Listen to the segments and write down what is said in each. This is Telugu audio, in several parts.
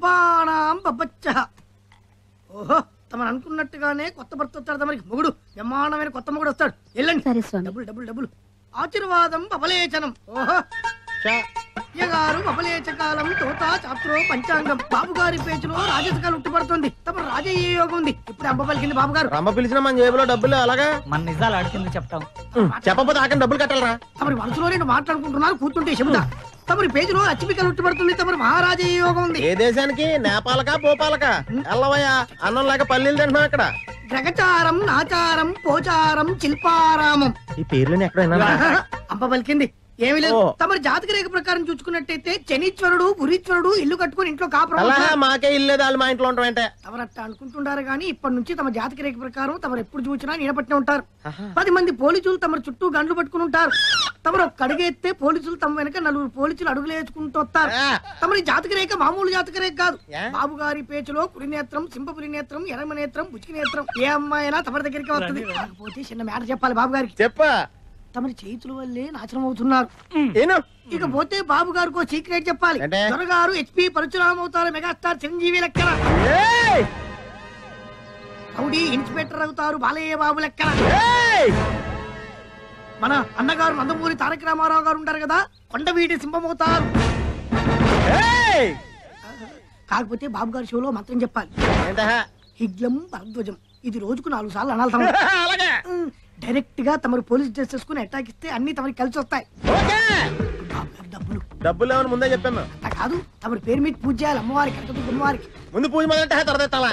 పంపానాం పబ్బచ్చ ఓహో తమను అనుకున్నట్టుగానే కొత్త భర్త వస్తాడు తమరికి మొగుడు బ్రహ్మాండమైన కొత్త మొగుడు వస్తాడు వెళ్ళండి సరే స్వామి డబ్బులు డబ్బులు డబ్బులు ఆశీర్వాదం పపలేచనం ఓహో అయ్యగారు పపలేచకాలం తోత చాత్రో పంచాంగం బాబు గారి పేచులో రాజసకాలు ఉట్టుపడుతుంది తమ రాజయ్య యోగం ఉంది ఇప్పుడు అంబ పలికింది బాబు గారు రమ్మ పిలిచిన మన జేబులో డబ్బులు అలాగా మన నిజాలు అడిగింది చెప్తాం చెప్పకపోతే ఆకని డబ్బులు కట్టాలరా తమరి మనసులో నేను మాట్లాడుకుంటున్నారు కూర్చుంటే చెబుతా తమరి పేజీలో అచ్చిపికలు ఉట్టుపడుతుంది తమరి మహారాజయ్య యోగం ఉంది ఏ దేశానికి నేపాలకా భోపాలకా ఎల్లవయ్యా అన్నం లేక పల్లీలు తింటున్నాం ఇక్కడ గ్రగచారం నాచారం పోచారం శిల్పారామం ఈ పేర్లని ఎక్కడ అంబ పలికింది ఏమి లేదు ఓ. తమరి జాతక రేఖ ప్రకారం చూసుకున్నట్టయితే శనీశ్వరుడు గురీశ్వరుడు ఇల్లు కట్టుకుని ఇంట్లో కాపురం అలా ఉంటారు. మాకే ఇల్లేదు వాళ్ళు మా ఇంట్లో ఉంటాం అంటే తమరట్ట అనుకుంటుంటారు కానీ ఇప్పటి నుంచి తమ జాతక రేఖ ప్రకారం తమరు ఎప్పుడు చూసినా నీడపట్టిన ఉంటారు పది మంది పోలీసులు తమ చుట్టూ గండ్లు పట్టుకుని ఉంటారు తమరు ఒక్క అడుగెత్తే పోలీసులు తమ వెనక నలుగురు పోలీసులు అడుగులు వేసుకుంటూ వస్తారు ఆ. తమరి జాతక రేఖ మామూలు జాతక రేఖ కాదు ఏ? బాబు గారి పేచులో కుడి నేత్రం సింపపురి నేత్రం ఎడమ నేత్రం బుచికి నేత్రం ఏ అమ్మాయి అయినా తమరి దగ్గరికి వస్తుంది కాకపోతే చిన్న మ్యాటర్ చెప్పాలి బాబు గారికి చెప్పా తమరి చేతుల వల్లే నాశనం అవుతున్నారు ఏను ఇకపోతే బాబు గారికి ఒక సీక్రెట్ చెప్పాలి ఏంటే? దొరగారు హెచ్పి పరశురామ అవుతారు మెగాస్టార్ చిరంజీవి లెక్కన ఏయ్! రౌడీ ఇన్స్పెక్టర్ అవుతారు బాలయ్య బాబు లెక్కన ఏయ్! మన అన్నగారు నందమూరి తారక రామారావు గారు ఉంటారు కదా కొండవీటి సింహం అవుతారు ఏయ్! కాకపోతే బాబు గారి షోలో మాత్రం చెప్పాలి ఏంటా? హిగ్లం భరద్వజం ఇది రోజుకు నాలుగు సార్లు అనాలి తమరు అలాగే ఉమ్, డైరెక్ట్ గా తమరు పోలీస్ డ్రెస్ చేసుకుని అటాక్ ఇస్తే అన్ని తమరికి కలిసి వస్తాయి ఓకే బాబు గారి డబ్బులు డబ్బులు లేవని ముందే చెప్పాను అట్లా కాదు తమరి పేరు మీద పూజ చేయాలి అమ్మవారికి కనకదుర్గ అమ్మవారికి ముందు పూజ మొదలంటే తర్వాత ఎత్తాలా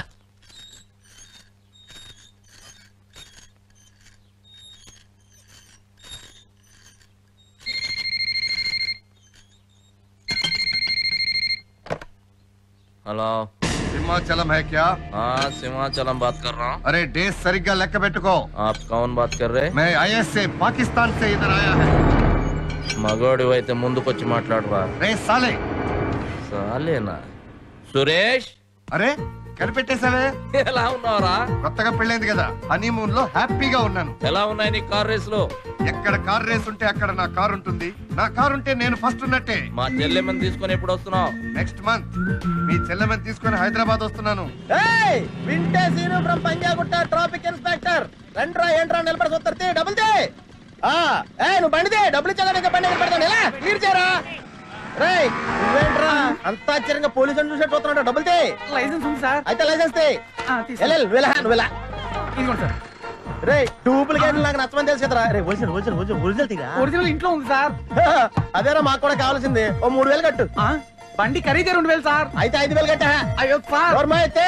हेलो సింహాచలం హై క్యా हाँ सिमाचलम बात कर रहा हूँ అరే డేస్ సరిగ్గా లెక్క పెట్టుకో आप कौन बात कर रहे మే ఐఎస్ से పాకిస్తాన్ से इधर आया है మగోడి అయితే ముందుకొచ్చి మాట్లాడరా రే సాలే సాలేనా సురేష్ అరే కనిపెట్టేశావే ఎలా ఉన్నావురా కొత్తగా పెళ్ళైంది కదా హనీమూన్ లో హ్యాపీగా ఉన్నాను ఎలా ఉన్నాయి నీ కార్ రేసులు ఎక్కడ కార్ రేస్ ఉంటే అక్కడ నా కార్ ఉంటుంది నా కార్ ఉంటే నేను ఫస్ట్ ఉన్నట్టే మా చెల్లెమ్మని తీసుకొని ఎప్పుడు వస్తున్నావు నెక్స్ట్ మంత్ మీ చెల్లెమని తీసుకొని హైదరాబాద్ వస్తున్నాను ఏయ్! వింటే Seenu from Panjagutta traffic inspector రండ్రా ఏంట్రా నిలబడి చూస్తారు డబ్బులు తే ఆ, ఏయ్ నువ్వు బండిదే డబ్బులు ఇచ్చేదానికి బండి ఎక్కడ పెడతాను ఎలా క్లియర్ చేయరా రేయ్ నువ్వేంట్రా అంత ఆశ్చర్యంగా పోలీసు చూసేట్టు చూస్తున్నాడు డబ్బులు తే లైసెన్స్ ఉంది సార్ అయితే లైసెన్స్ తే ఆ, తీసుకో. వెళ్ళు, వెళ్ళు, నువ్వు వెళ్ళా, నువ్వు వెళ్ళా. ఇదిగోండి సార్ రే డూప్లికేట్ నాకు నచ్చమని తెలుసు కదరా రే ఒరిజినల్ ఒరిజినల్ ఒరిజినల్ ఒరిజినల్ తీరా ఒరిజినల్ ఇంట్లో ఉంది సార్ అదేరా మాకు కూడా కావాల్సింది ఓ మూడు వేలు కట్టు ఆ, బండి ఖరీదే రెండు వేలు సార్ అయితే ఐదు వేలు కట్టా అయ్యో సార్ నోర్మా అయితే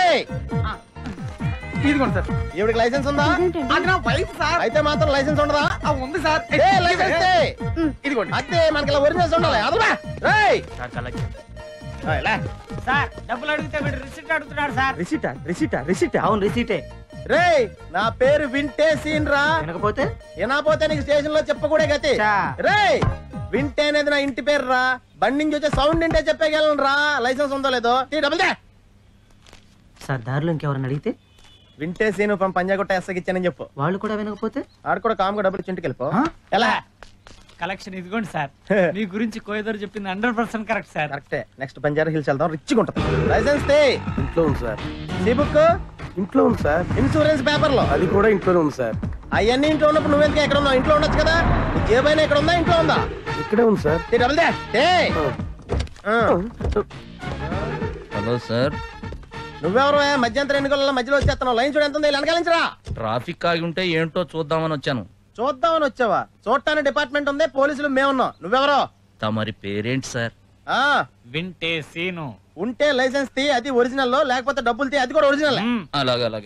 ఇదిగోండి సార్ ఈవిడికి లైసెన్స్ ఉందా అది నా వైఫ్ సార్ అయితే మాత్రం లైసెన్స్ ఉండదా ఆ, ఉంది సార్ ఏ లైసెన్స్ తే. ఇదిగోండి అదే మనకి ఇలా ఒరిజినల్స్ ఉండాలి అదరా రేయ్ ఆ, ఇలా. సార్ డబ్బులు అడిగితే వీడు రిసిప్ట్ అడుగుతున్నాడు సార్ రిసీటా రిసీటా రిసీటా అవును రిసీటే రేయ్ నా పేరు వింటే సీన్ రా వినకపోతే వినపోతే నీకు స్టేషన్ లో చెప్పకూడే గతి చా. రేయ్ వింటే అనేది నా ఇంటి పేరు రా బండి నుంచి వచ్చే సౌండ్ వింటే చెప్పగలను రా లైసెన్స్ ఉందో లేదో తీ డబుల్ దే సార్ దారిలో ఇంకెవరైనా అడిగితే వింటే సీను పంప పంజాగుట్ట ఎస్సకి ఇచ్చానని చెప్పు వాళ్ళు కూడా వినకపోతే ఆడు కూడా కామ్గా డబ్బులు చింటికి వెళ్ళిపో ఆ? ఎలా కలెక్షన్ ఇదిగోండి సార్ మీ గురించి కోయదర్ చెప్పింది హండ్రెడ్ పర్సెంట్ కరెక్ట్ సార్ కరెక్టే నెక్స్ట్ బంజారా హిల్స్ వెళ్దాం రిచ్గా ఉంటుంది లైసెన్స్ తే ఇంట్లో ఉంది సార్ సి బుక్ ఇంట్లో ఉంది సార్ ఇన్సూరెన్స్ పేపర్ లో అది కూడా ఇంట్లోనే ఉంది సార్ అవన్నీ ఇంట్లో ఉన్నప్పుడు నువ్వెందుకు ఎక్కడ ఉన్నావు ఇంట్లో ఉండొచ్చు కదా నీ జేబైనా ఎక్కడ ఉందా ఇంట్లో ఉందా ఇక్కడే ఉంది సార్ తీ డబుల్ దే తే. ఆ. హలో సార్ నువ్వెవరు మధ్యంతరం ఎన్నికల మధ్యలో వచ్చేస్తున్నావు లైన్ చూడు ఎంత ఉంది వెనకాలించరా ట్రాఫిక్ ఆగి ఉంటే ఏంటో చూద్దామని వచ్చాను చూద్దామని వచ్చావా చూడటానికి డిపార్ట్మెంట్ ఉంది పోలీసులు మేమున్నాం నువ్వెవరో తమరి పేరేంటి సార్ ఆ వింటే సీను ఉంటే లైసెన్స్ తీ అది ఒరిజినల్ లేకపోతే డబ్బులు తీ అది కూడా ఒరిజినల్ అలాగే అలాగే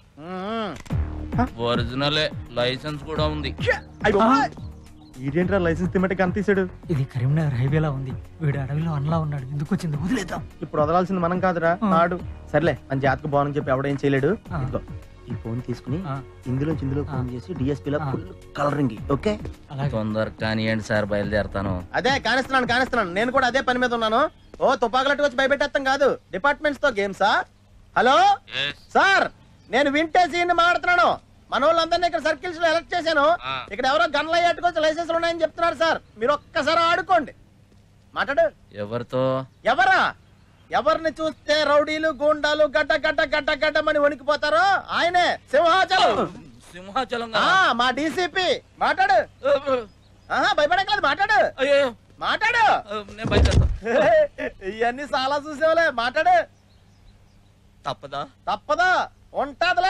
ఒరిజినలే లైసెన్స్ కూడా ఉంది ఇదేంట్రా లైసెన్స్ తిమ్మటికి అంత తీసాడు ఇది కరీంనగర్ హైవేలా ఉంది వీడు అడవిలో అన్లా ఉన్నాడు ఎందుకు వచ్చింది వదిలేద్దాం ఇప్పుడు వదలాల్సింది మనం కాదురా ఆ. నాడు సర్లే మన జాతకు బాగుందని చెప్పి ఎవడేం చేయలేడు ఆ. ఇదిగో, ఈ ఫోన్ తీసుకుని ఆ. ఇందులో ఇందులో ఫోన్ చేసి డిఎస్పీ లో ఆ. ఫుల్ కలరింగ్ ఓకే అలాగే తొందర కానివ్వండి సార్ బయలుదేరతాను అదే కానిస్తున్నాను కానిస్తున్నాను నేను కూడా అదే పని మీద ఉన్నాను ఓ తుపాకులట్టు వచ్చి భయపెట్టేస్తాం కాదు డిపార్ట్మెంట్స్ తో గేమ్సా హలో సార్ నేను వింటే సీన్ మాట్లాడుతున్నాను మన వాళ్ళందరినీ ఇక్కడ సర్కిల్స్ లో ఎలక్ట్ చేశాను ఆ. ఇక్కడ ఎవరో గన్లు అయ్యేట్టుకొచ్చి లైసెన్స్ ఉన్నాయని చెప్తున్నారు సార్ మీరు ఒక్కసారి ఆడుకోండి మాట్లాడు ఎవరితో ఎవరా ఎవరిని చూస్తే రౌడీలు గూండాలు గడ్డ గడ్డ గడ్డ గడ్డమని వణికిపోతారో ఆయనే సింహాచలం సింహాచలం ఆ, మా డీసీపీ మాట్లాడు ఆహా భయపడకలేదు మాట్లాడు అయ్యో మాట్లాడు నేను బయలుదేరుతా ఇవన్నీ చాలా చూసేవాలే మాట్లాడు తప్పదా తప్పదా ఉంటదిలే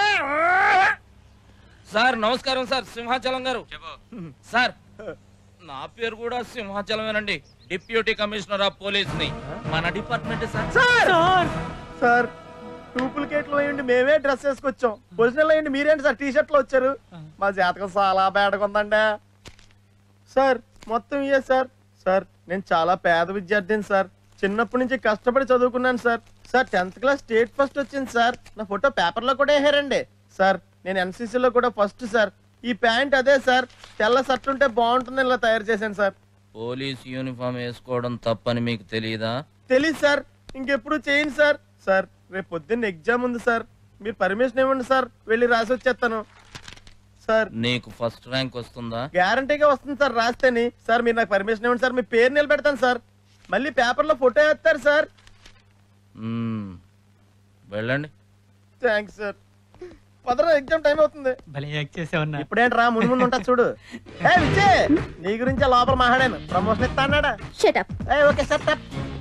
సార్ నమస్కారం సార్ సింహాచలం గారు సార్ నా పేరు కూడా సింహాచలమేనండి డిప్యూటీ కమిషనర్ ఆఫ్ పోలీస్ ని మన డిపార్ట్మెంట్ సార్ సార్ సార్ డూప్లికేట్లు అయ్యండి మేమే డ్రెస్ వేసుకొచ్చాం ఒరిజినల్ అయ్యండి మీరేంటి సార్ టీ షర్ట్ లో వచ్చారు మా జాతకం చాలా బేడగా ఉందండి సార్ మొత్తం ఇయే సార్ సార్ నేను చాలా పేద విద్యార్థిని సార్ చిన్నప్పటి నుంచి కష్టపడి చదువుకున్నాను sir sir tenth class state first వచ్చింది సార్ నా ఫోటో పేపర్ లో కూడా వేసారండి సార్ నేను NCC లో కూడా ఫస్ట్ సార్ ఈ ప్యాంట్ అదే సార్ తెల్ల షర్ట్ ఉంటే బాగుంటుంది ఇలా తయారు చేశాను సార్ పోలీస్ యూనిఫామ్ వేసుకోవడం తప్పని మీకు తెలియదా తెలీదు సార్ ఇంకెప్పుడు చేయను సార్ సార్ రేపు పొద్దున్న ఎగ్జామ్ ఉంది సార్ మీరు పర్మిషన్ ఇవ్వండి సార్ వెళ్ళి రాసి వచ్చేస్తాను సార్ నీకు ఫస్ట్ ర్యాంక్ వస్తుందా గ్యారంటీగా వస్తుంది సార్ రాస్తేని సార్ మీరు నాకు పర్మిషన్ ఇవ్వండి సార్ మీ పేరు నిలబెడతాను సార్ మళ్ళీ పేపర్లో ఫోటో వేస్తారు సార్ మ్మ్. వెళ్ళండి థ్యాంక్స్ సార్ పదరా ఎగ్జామ్ టైం అవుతుంది భలే యాక్ట్ చేసావన్నా ఇప్పుడేంట్రా ముందు ముందు ఉంటా చూడు ఏ విచ్చే నీ గురించే లోపల మాట్లాడాను ప్రమోషన్ ఇస్తా అన్నాడా షటప్ ఏ ఓకే సార్ తప్.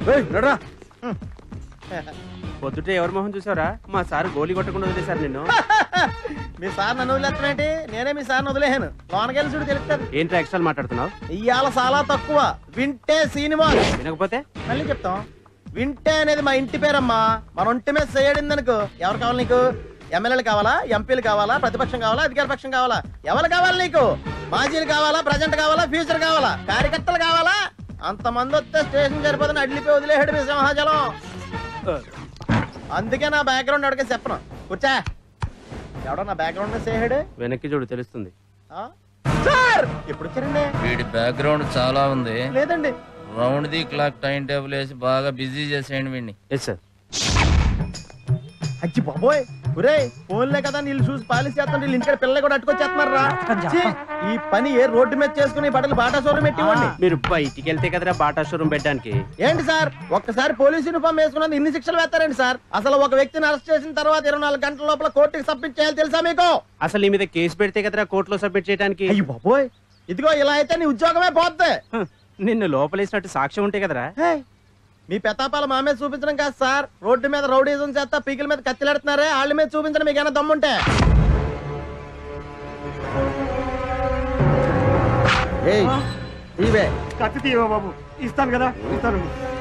పొద్దుటే ఎవరి మొహం చూసావరా మా సార్ గోలీ కొట్టకుండా వదిలేశారు నిన్ను మీ సార్ నన్ను వదిలేస్తానంటే నేనే మీ సార్ని వదిలేహాను లోనకెళ్ళి చూడు తెలుస్తుంది ఏంట్రా ఎక్స్ట్రా మాట్లాడుతున్నావు ఇవాళ చాలా తక్కువ వింటే సినిమా వినకపోతే మళ్ళీ చెప్తాం వింటే అనేది మా ఇంటి పేరమ్మా మన ఒంటి మీద చేయడింది అనుకో ఎవరు కావాలి నీకు ఎమ్మెల్యేలు కావాలా ఎంపీలు కావాలా ప్రతిపక్షం కావాలా అధికార పక్షం కావాలా ఎవరు కావాలి నీకు మాజీలు కావాలా ప్రజెంట్ కావాలా ఫ్యూచర్ కావాలా కార్యకర్తలు కావాలా అంతమంది వస్తే స్టేషన్ సరిపోతుంది అడ్లిపోయి వదిలేహాడు మీ సింహాచలం అందుకే నా బ్యాక్గ్రౌండ్ ఎవరికే చెప్పను కూర్చా ఎవడో నా బ్యాక్గ్రౌండ్ సేహాడు వెనక్కి చూడు తెలుస్తుంది సార్ ఎప్పుడు వచ్చారండి వీడి బ్యాక్గ్రౌండ్ చాలా ఉంది లేదండి round the clock time table వేసి బాగా బిజీ చేసేయండి వీడిని ఎస్ సార్ అచ్చి బాబోయ్ ఒరే ఫోన్లే కదా నీళ్ళు చూసి పాలిసి చేస్తాను వీళ్ళు ఇంటికి పిల్లలు కూడా అట్టుకొచ్చేస్తున్నారా ఛీ, ఈ పని ఏ రోడ్డు మీద చేసుకుని ఈ బట్టలు బాటా షోరూమ్ పెట్టివ్వండి మీరు బయటికి వెళ్తే కదరా బాటా షోరూమ్ పెట్టడానికి ఏంటి సార్ ఒక్కసారి పోలీస్ యూనిఫామ్ వేసుకున్నది ఇన్ని శిక్షలు వేస్తారండి సార్ అసలు ఒక వ్యక్తిని అరెస్ట్ చేసిన తర్వాత ఇరవై నాలుగు గంటల లోపల కోర్టుకి సబ్మిట్ చేయాలి తెలుసా మీకు అసలు నీ మీద కేసు పెడితే కదరా కోర్టులో సబ్మిట్ చేయడానికి అయ్యి బాబోయ్ ఇదిగో ఇలా అయితే నీ ఉద్యోగమే పోద్ది హ, నిన్ను లోపలేసినట్టు సాక్ష్యం ఉంటే కదరా హే, మీ పెతాపాల మా మీద చూపించడం కాదు సార్ రోడ్డు మీద రౌడీజం చేస్తా పీకిల మీద కత్తిలాడుతున్నారే వాళ్ళ మీద చూపించడం మీకు ఏమైనా దమ్ముంటే ఇవే కత్తి తీయవా బాబు ఇస్తాను కదా ఇస్తాను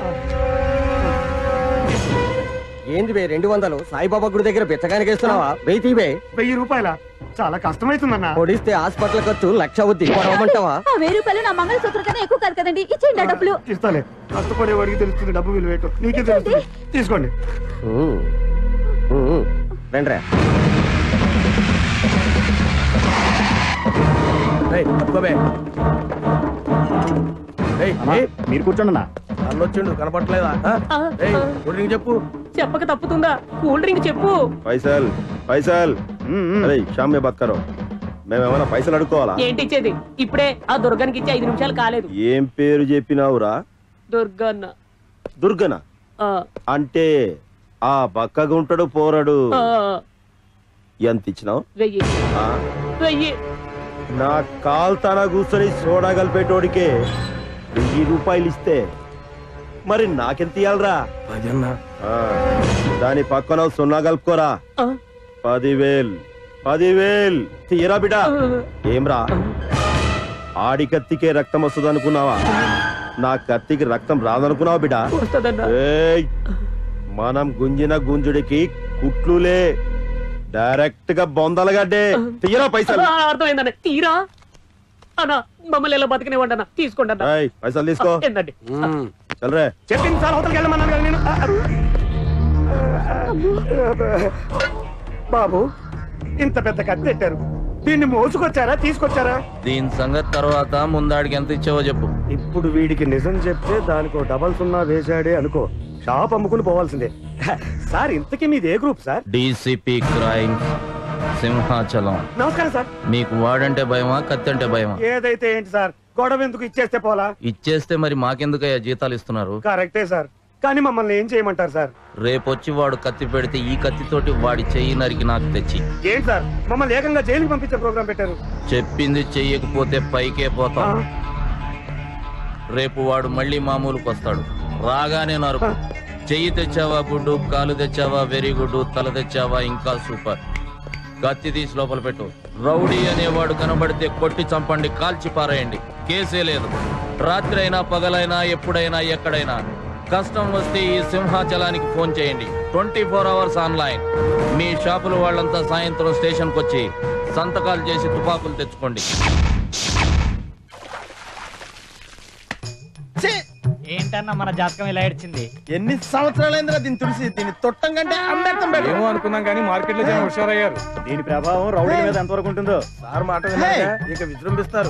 ఏంది బే రెండు వందలు సాయిబాబా గుడి దగ్గర బిచ్చగానికి ఇస్తున్నావా వెయ్యి తీవే వెయ్యి రూపాయల చాలా కష్టమైతుందన్నా పొడిస్తే హాస్పిటల్ ఖర్చు లక్ష అవుద్ది పొడవమంటావా ఆ వెయ్యి రూపాయలు నా మంగళసూత్ర కన్నా ఎక్కువ కాదు కదండి ఇచ్చేయండి ఆ డబ్బులు ఇస్తాలే కష్టపడేవాడికి తెలుస్తుంది డబ్బు విలువ ఏంటో నీకే తెలుస్తుంది తీసుకోండి రండిరా మీరు కూర్చోండి అన్న వచ్చిండు కనపట్లేదా చెప్పు చెప్పక తప్పుతుందా కూల్ డ్రింక్ చెప్పు పైసల్ పైసల్ అరే షామ్ మే బాత్ కరో మేమేమైనా పైసలు అడుకోవాలా ఏంటి ఇచ్చేది ఇప్పుడే ఆ దుర్గానికి ఇచ్చి ఐదు నిమిషాలు కాలేదు ఏం పేరు చెప్పినావురా దుర్గన్న దుర్గన ఆ, అంటే ఆ బక్కగా ఉంటాడు పోరాడు ఆ, ఎంత ఇచ్చినావు వెయ్యి వెయ్యి నా కాల్తాన కూర్చొని సోడా కలిపేటోడికే వెయ్యి రూపాయలు ఇస్తే మరి నాకెంత ఇవ్వాలరా ఆ, దాని పక్కన సున్నా కలుపుకోరా ఆ, పదివేల్ పదివేల్ తీరా బిడా ఏమ్రా ఆడి కత్తికే రక్తం వస్తుంది అనుకున్నావా నా కత్తికి రక్తం రాదనుకున్నావా బిడా వస్తదన్నా ఏయ్ మనం గుంజిన గుంజుడికి కుట్లులే డైరెక్ట్ గా బొందలగడ్డే తీరా పైసలు ఆ, అర్థమైందన్న తీరా అన్నా మమ్మల్ని ఎలా బతికినేవండి అన్న తీసుకోండి అన్న ఏయ్, పైసలు తీసుకో ఏందండి చల్రే చెప్పింది చాలా అవతలకి వెళ్ళమన్నాను కదా నేను బాబు ఇంత పెద్ద కత్తి పెట్టారు దీన్ని మోసుకొచ్చారా తీసుకొచ్చారా దీని సంగతి తర్వాత ముందాడికి ఎంత ఇచ్చావో చెప్పు ఇప్పుడు వీడికి నిజం చెప్తే దానికో డబల్ సున్నా వేశాడే అనుకో షాప్ అమ్ముకుని పోవాల్సిందే సార్ ఇంతకీ మీది ఏ group sir DCP crime Simhachalam నమస్కారం సార్ మీకు వాడంటే భయమా కత్తి అంటే భయమా ఏదైతే ఏంటి సార్ గొడవ ఎందుకు ఇచ్చేస్తే పోలా ఇచ్చేస్తే మరి మాకెందుకయ్యా జీతాలు ఇస్తున్నారు కరెక్టే సార్ కానీ మమ్మల్ని ఏం చేయమంటారు సార్ రేపొచ్చి వాడు కత్తి పెడితే ఈ కత్తితోటి వాడి చెయ్యి నరికి నాకు తెచ్చి ఏంటి సార్ మమ్మల్ని ఏకంగా జైలుకి పంపించే ప్రోగ్రామ్ పెట్టారు చెప్పింది చెయ్యకపోతే పైకే పోతాం రేపు వాడు మళ్ళీ మామూలుకు వస్తాడు రాగానే నరుకు చెయ్యి తెచ్చావా గుడ్డు కాలు తెచ్చావా వెరీ గుడ్ తల తెచ్చావా ఇంకా సూపర్ కత్తి తీసి లోపల పెట్టు రౌడీ అనేవాడు కనబడితే కొట్టి చంపండి కాల్చి పారేయండి కేసే లేదు రాత్రి అయినా పగలైనా ఎప్పుడైనా ఎక్కడైనా కష్టం వస్తే ఈ సింహాచలానికి ఫోన్ చేయండి ట్వంటీ ఫోర్ అవర్స్ ఆన్లైన్ మీ షాపుల వాళ్ళంతా సాయంత్రం స్టేషన్కి వచ్చి సంతకాలు చేసి తుపాకులు తెచ్చుకోండి ఛీ! ఏంటన్నా మన జాతకం ఇలా ఏడ్చింది ఎన్ని సంవత్సరాలైందిరా దీన్ని తుడిసి దీన్ని తొట్టం కంటే అమ్మేస్తాం బెటర్ ఏమో అనుకున్నాం కానీ మార్కెట్ లో జనం హుషారయ్యారు దీని ప్రభావం రౌడీ మీద ఎంతవరకు ఉంటుందో సార్ మాట విన్నాక ఇక విజృంభిస్తారు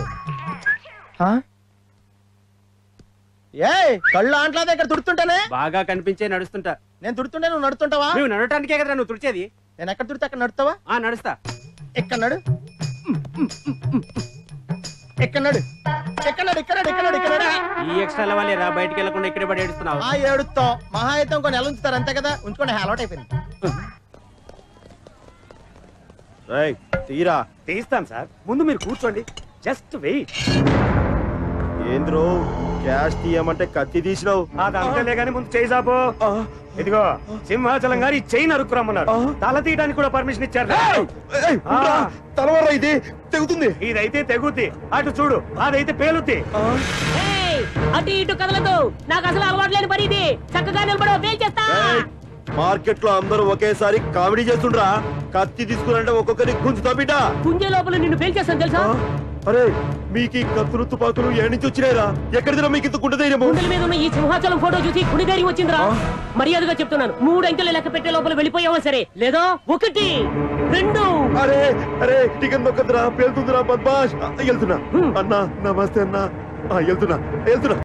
ఏయ్ కళ్ళు ఆంట్లా దగ్గర తుడుతుంటానే బాగా కనిపించే నడుస్తుంటా నేను తుడుతుంటే నువ్వు నడుతుంటావా నువ్వు నడటానికే కదా నువ్వు తుడిచేది నేను ఎక్కడ తుడితే అక్కడ నడుతావా ఆ నడుస్తా ఎక్కడ నడు ఎక్కడ నడు ఎక్కడ నడు ఇక్కడ నడు, ఇక్కడ నడు, ఇక్కడ నడు. ఈ ఎక్స్ట్రా లెవెల్ రా బయటికి వెళ్లకుండా ఇక్కడే పడి ఏడుస్తున్నావు ఆ ఏడుస్తాం మహా అయితే ఇంకో నెల ఉంచుతారు అంతే కదా ఉంచుకోండి అలవాటు అయిపోయింది రేయ్ తీరా తీస్తాను సార్ ముందు మీరు కూర్చోండి జస్ట్ వెయిట్ ఏంద్రో క్యాష్ తీయమంటే కత్తి తీసినావు అదంతలే గాని ముందు చేయి సాపు ఇదిగో సింహాచలం గారు ఈ చైన్ అరుక్కురమ్మన్నారు తల తీయడానికి కూడా పర్మిషన్ ఇచ్చారు ఆ, తలవరా ఇది తెగుతుంది ఇదైతే తెగుద్ది అటు చూడు అదైతే పేలుద్ది ఏయ్, అటు ఇటు కదలదు నాకు అసలు అలవాటు లేని పని ఇది చక్కగా నిలబడవు ఫెయిల్ చేస్తా మార్కెట్ లో అందరూ ఒకేసారి కామెడీ చేస్తుండ్రా కత్తి తీసుకురంటే ఒక్కొక్కరి గుంజుతా బిడ్డ పుంజే లోపల నిన్ను ఫెయిల్ చేస్తాను తెలుసా అరే మీకు ఈ కత్తులు తుపాకులు ఏడు నుంచి వచ్చినాయిరా ఎక్కడిదిరా మీకు ఇంత గుండె ధైర్యము గుండెల మీద ఉన్న ఈ సింహాచలం ఫోటో చూసి కుడి ధైర్యం వచ్చిందిరా మర్యాదగా చెప్తున్నాను మూడు అంకెలు లెక్క పెట్టే లోపల వెళ్ళిపోయావా సరే లేదా ఒకటి రెండు అరే అరే టికెట్ నొక్కదురా పేలుతుందిరా బద్మాష్ ఆ, వెళ్తున్నా అన్నా నమస్తే అన్నా ఆ, వెళ్తున్నా వెళ్తున్నా